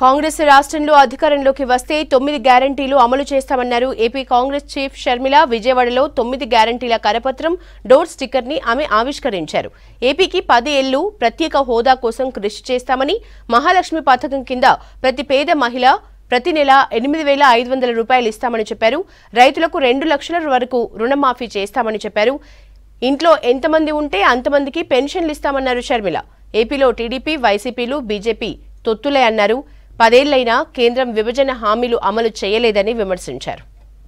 కాంగ్రెస్ రాష్ట్రంలో అధికారంలోకి వస్తే తొమ్మిది గ్యారంటీలు అమలు చేస్తామన్నారు ఏపీ కాంగ్రెస్ చీఫ్ షర్మిల విజయవాడలో తొమ్మిది గ్యారంటీల కరపత్రం డోర్ స్టిక్కర్ ని ఆమె ఆవిష్కరించారు ఏపీకి పది ఏళ్లు ప్రత్యేక హోదా కోసం కృషి చేస్తామని మహాలక్ష్మి పథకం కింద ప్రతి పేద మహిళ ప్రతి నెల ఎనిమిది వేల ఐదు వందల రూపాయలు ఇస్తామని చెప్పారు రైతులకు రెండు లక్షల వరకు రుణమాఫీ చేస్తామని చెప్పారు ఇంట్లో ఎంతమంది ఉంటే అంతమందికి పెన్షన్లు ఇస్తామన్నారు షర్మిల ఏపీలో టీడీపీ వైసీపీలు బీజేపీ తొత్తులే అన్నారు పదేళ్లైనా కేంద్రం విభజన హామీలు అమలు చేయలేదని విమర్శించారు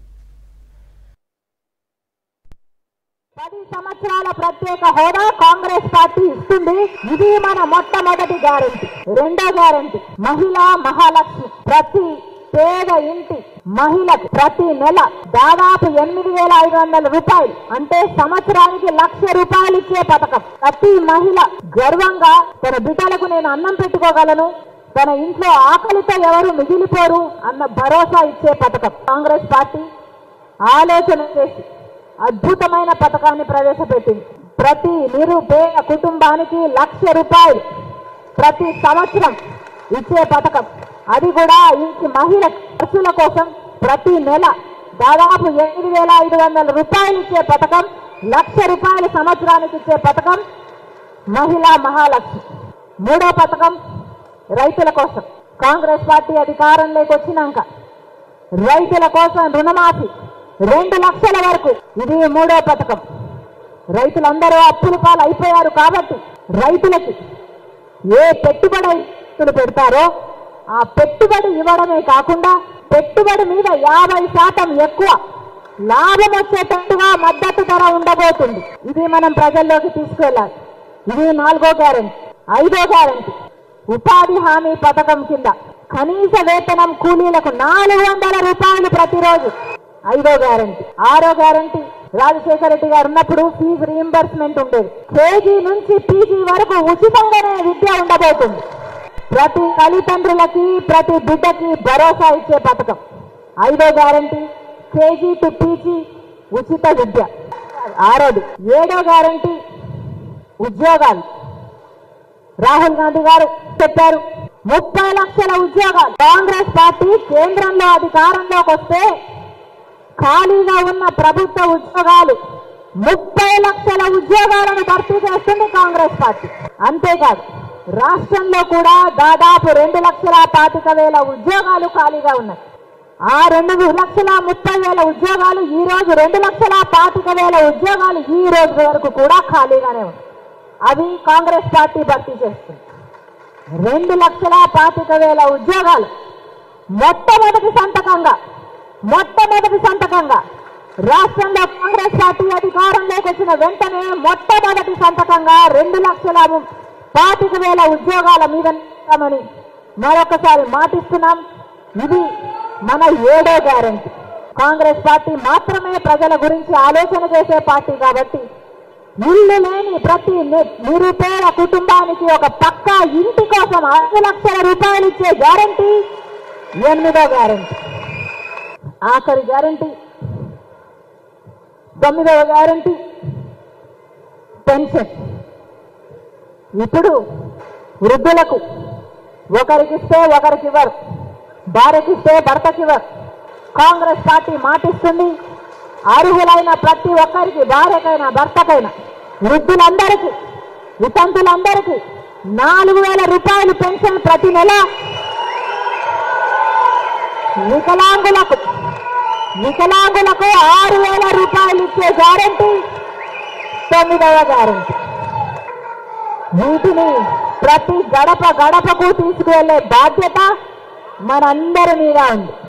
పది సంవత్సరాల ప్రత్యేక హోదా కాంగ్రెస్ పార్టీ ఇస్తుంది ఇది మన మొట్టమొదటి గ్యారంటీ రెండో గ్యారంటీ మహిళా మహాలక్ష్మి ప్రతి పేద ఇంటి మహిళకు ప్రతి నెల దాదాపు ఎనిమిది వేల ఐదు వందల రూపాయలు అంటే సంవత్సరానికి లక్ష రూపాయలు ఇచ్చే పథకం ప్రతి మహిళ గర్వంగా తన బిడ్డలకు నేను అన్నం పెట్టుకోగలను తన ఇంట్లో ఆకలితో ఎవరు మిగిలిపోరు అన్న భరోసా ఇచ్చే పథకం కాంగ్రెస్ పార్టీ ఆలోచన చేసి అద్భుతమైన పథకాన్ని ప్రవేశపెట్టింది ప్రతి నిరుపేద కుటుంబానికి లక్ష రూపాయలు ప్రతి సంవత్సరం ఇచ్చే పథకం అది కూడా ఇంటి మహిళ ఖర్చుల కోసం ప్రతి నెల దాదాపు ఎనిమిది వేల ఐదు వందల రూపాయలు ఇచ్చే పథకం లక్ష రూపాయలు సంవత్సరానికి ఇచ్చే పథకం మహిళా మహాలక్ష్మి మూడో పథకం రైతుల కోసం కాంగ్రెస్ పార్టీ అధికారంలోకి వచ్చినాక రైతుల కోసం రుణమాఫీ రెండు లక్షల వరకు ఇది మూడో పథకం రైతులందరూ అప్పుల పాలు అయిపోయారు కాబట్టి రైతులకి ఏ పెట్టుబడి రైతులు పెడతారో ఆ పెట్టుబడి ఇవ్వడమే కాకుండా పెట్టుబడి మీద యాభై శాతం ఎక్కువ లాభం వచ్చేటట్టుగా మద్దతు ధర ఉండబోతుంది ఇది మనం ప్రజల్లోకి తీసుకెళ్ళాలి ఇది నాలుగో గ్యారెంటీ ఐదో గ్యారెంటీ ఉపాధి హామీ పథకం కింద కనీస వేతనం కూలీలకు నాలుగు వందల రూపాయలు ప్రతిరోజు ఐదో గ్యారంటీ ఆరో గ్యారంటీ రాజశేఖర రెడ్డి గారు ఉన్నప్పుడు ఫీజు రీఎంబర్స్మెంట్ ఉండేది కేజీ నుంచి పీజీ వరకు ఉచితంగానే విద్య ఉండబోతుంది ప్రతి తల్లిదండ్రులకి ప్రతి బిడ్డకి భరోసా ఇచ్చే పథకం ఐదో గ్యారంటీ కేజీ టు పీజీ ఉచిత విద్య ఆరోది ఏడో గ్యారంటీ ఉద్యోగాలు రాహుల్ గాంధీ గారు చెప్పారు ముప్పై లక్షల ఉద్యోగాలు కాంగ్రెస్ పార్టీ కేంద్రంలో అధికారంలోకి వస్తే ఖాళీగా ఉన్న ప్రభుత్వ ఉద్యోగాలు ముప్పై లక్షల ఉద్యోగాలను భర్తీ చేస్తుంది కాంగ్రెస్ పార్టీ అంతేకాదు రాష్ట్రంలో కూడా దాదాపు రెండు లక్షల పాతిక వేల ఉద్యోగాలు ఖాళీగా ఉన్నాయి ఆ రెండు లక్షల ముప్పై వేల ఉద్యోగాలు ఈ రోజు రెండు లక్షల పాతిక వేల ఉద్యోగాలు ఈ రోజు వరకు కూడా ఖాళీగానే ఉన్నాయి అవి కాంగ్రెస్ పార్టీ భర్తీ చేస్తుంది రెండు లక్షల పాతిక వేల ఉద్యోగాలు మొట్టమొదటి సంతకంగా మొట్టమొదటి సంతకంగా రాష్ట్రంలో కాంగ్రెస్ పార్టీ అధికారంలోకి వచ్చిన వెంటనే మొట్టమొదటి సంతకంగా రెండు లక్షల ము- పాతిక వేల ఉద్యోగాల మీద ఇస్తామని మరొకసారి మాటిస్తున్నాం ఇది మన ఏడో గ్యారంటీ కాంగ్రెస్ పార్టీ మాత్రమే ప్రజల గురించి ఆలోచన చేసే పార్టీ కాబట్టి ఇల్లు లేని ప్రతి ని- నిరుపేద కుటుంబానికి ఒక పక్కా ఇంటి కోసం ఐదు లక్షల రూపాయలు ఇచ్చే గ్యారంటీ ఎనిమిదో గ్యారంటీ ఆఖరి గ్యారంటీ తొమ్మిదవ గ్యారంటీ పెన్షన్ ఇప్పుడు వృద్ధులకు ఒకరికిస్తే ఒకరికి ఇవ్వరు భార్యకిస్తే భర్తకి ఇవ్వరు కాంగ్రెస్ పార్టీ మాటిస్తుంది అర్హులైన ప్రతి ఒక్కరికి భార్యకైనా భర్తకైనా వృద్ధులందరికీ వితంతులందరికీ నాలుగు వేల రూపాయలు పెన్షన్ ప్రతి నెల వికలాంగులకు వికలాంగులకు ఆరు వేల రూపాయలు ఇచ్చే గ్యారంటీ తొమ్మిదవ గ్యారంటీ వీటిని ప్రతి గడప గడపకు తీసుకువెళ్లే బాధ్యత మనందరి మీద ఉంది